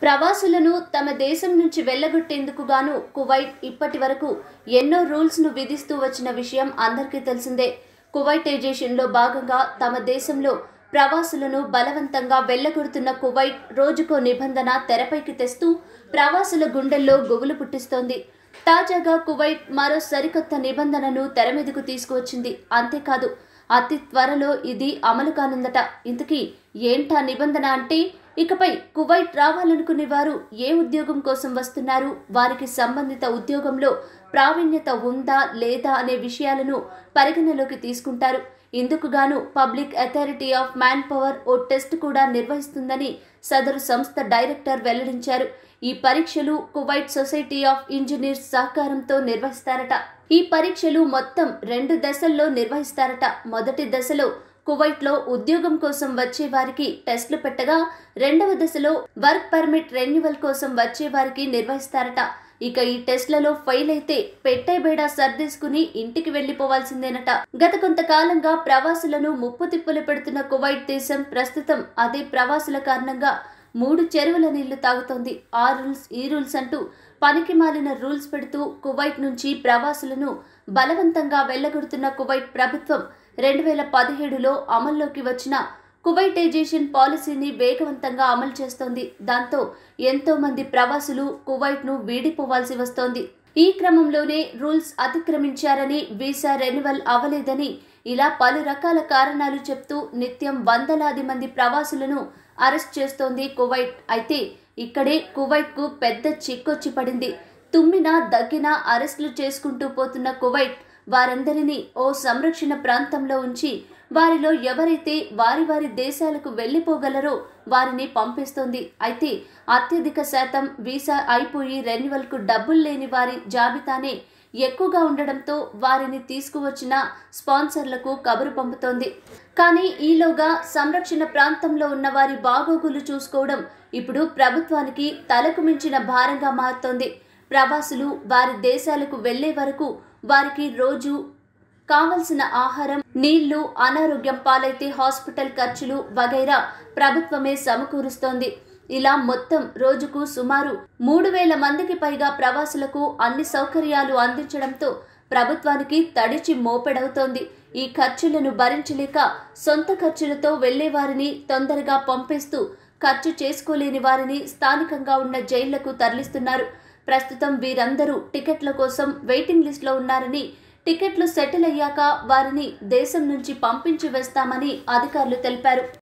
ప్రవాసులను తమ దేశం నుంచి వెళ్లగొట్టేందుకు గాను కువైట్ ఇప్పటి వరకు ఎన్నో రూల్స్ ను విధిస్తూ వచ్చిన విషయం అందరికీ తెలిసిందే కువైటైజేషన్లో భాగంగా తమ దేశంలో ప్రవాసులను బలవంతంగా వెళ్లగొడుతున్న కువైట్ రోజుకో నిబంధన తెరపైకి తెస్తూ ప్రవాసుల గుండెల్లో గుబులు పుట్టిస్తోంది తాజాగా కువైట్ మరో సరికొత్త నిబంధనను తెరమీదకు తీసుకువచ్చింది అంతేకాదు అతి త్వరలో ఇది అమలు కానుందట ఇంతకీ ఏంటా నిబంధన అంటే ఇకపై కువైట్ రావాలనుకునే వారు ఏ ఉద్యోగం కోసం వస్తున్నారు వారికి సంబంధిత ఉద్యోగంలో ప్రావీణ్యత ఉందా లేదా అనే విషయాలను పరిగణలోకి తీసుకుంటారు ఇందుకుగాను public authority of manpower ఓ టెస్ట్ కూడా నిర్వహిస్తుందని సదరు సంస్థ డైరెక్టర్ వెల్లడించారు ఈ పరీక్షలు కువైట్ సొసైటీ ఆఫ్ ఇంజనీర్స్ సహకారంతో నిర్వహిస్తారట ఈ పరీక్షలు మొత్తం రెండు దశల్లో నిర్వహిస్తారట మొదటి దశలో కువైట్లో ఉద్యోగం కోసం వచ్చే వారికి టెస్టులు పెట్టగా రెండవ దశలో వర్క్ పర్మిట్ రెన్యువల్ కోసం వచ్చే వారికి నిర్వహిస్తారట ఇక ఈ టెస్ట్లలో ఫెయిల్ అయితే పెట్టే బేడా సర్దేసుకుని ఇంటికి వెళ్లిపోవాల్సిందేనట గత కొంతకాలంగా ప్రవాసులను ముప్పు తిప్పులు పెడుతున్న కువైట్ దేశం ప్రస్తుతం అదే ప్రవాసుల కారణంగా మూడు చెరువుల నీళ్లు తాగుతోంది ఆ రూల్స్ ఈ రూల్స్ అంటూ పనికి మాలిన రూల్స్ పెడుతూ కువైట్ నుంచి ప్రవాసులను బలవంతంగా వెళ్లగొడుతున్న కువైట్ ప్రభుత్వం రెండు వేల పదిహేడులో అమల్లోకి వచ్చిన కువైటైజేషన్ పాలసీని వేగవంతంగా అమలు చేస్తోంది దాంతో ఎంతో మంది ప్రవాసులు కువైట్ను వీడిపోవాల్సి వస్తోంది ఈ క్రమంలోనే రూల్స్ అతిక్రమించారని వీసా రెన్యువల్ అవ్వలేదని ఇలా పలు రకాల కారణాలు చెప్తూ నిత్యం వందలాది మంది ప్రవాసులను అరెస్ట్ చేస్తోంది కువైట్ అయితే ఇక్కడే కువైట్కు పెద్ద చిక్కొచ్చి పడింది తుమ్మినా దగ్గినా అరెస్టులు చేసుకుంటూ పోతున్న కువైట్ వారందరినీ ఓ సంరక్షణ ప్రాంతంలో ఉంచి వారిలో ఎవరైతే వారి వారి దేశాలకు వెళ్లిపోగలరో వారిని పంపిస్తోంది అయితే అత్యధిక శాతం వీసా అయిపోయి రెన్యువల్కు డబ్బులు లేని వారి జాబితానే ఎక్కువగా ఉండడంతో వారిని తీసుకువచ్చిన స్పాన్సర్లకు కబురు పంపుతోంది కానీ ఈలోగా సంరక్షణ ప్రాంతంలో ఉన్న వారి బాగోగులు చూసుకోవడం ఇప్పుడు ప్రభుత్వానికి తలకు మించిన భారంగా మారుతోంది ప్రవాసులు వారి దేశాలకు వెళ్లే వరకు వారికి రోజు కావలసిన ఆహారం నీళ్లు అనారోగ్యం పాలైతే హాస్పిటల్ ఖర్చులు వగైరా ప్రభుత్వమే సమకూరుస్తోంది ఇలా మొత్తం రోజుకు సుమారు మూడు వేల మందికి పైగా ప్రవాసులకు అన్ని సౌకర్యాలు అందించడంతో ప్రభుత్వానికి తడిచి మోపెడవుతోంది ఈ ఖర్చులను భరించలేక సొంత ఖర్చులతో వెళ్లే వారిని తొందరగా పంపేస్తూ ఖర్చు చేసుకోలేని వారిని స్థానికంగా ఉన్న జైళ్లకు తరలిస్తున్నారు ప్రస్తుతం వీరందరూ టికెట్ల కోసం వెయిటింగ్ లిస్టులో ఉన్నారని టికెట్లు సెటిల్ అయ్యాక వారిని దేశం నుంచి పంపించి వేస్తామని అధికారులు తెలిపారు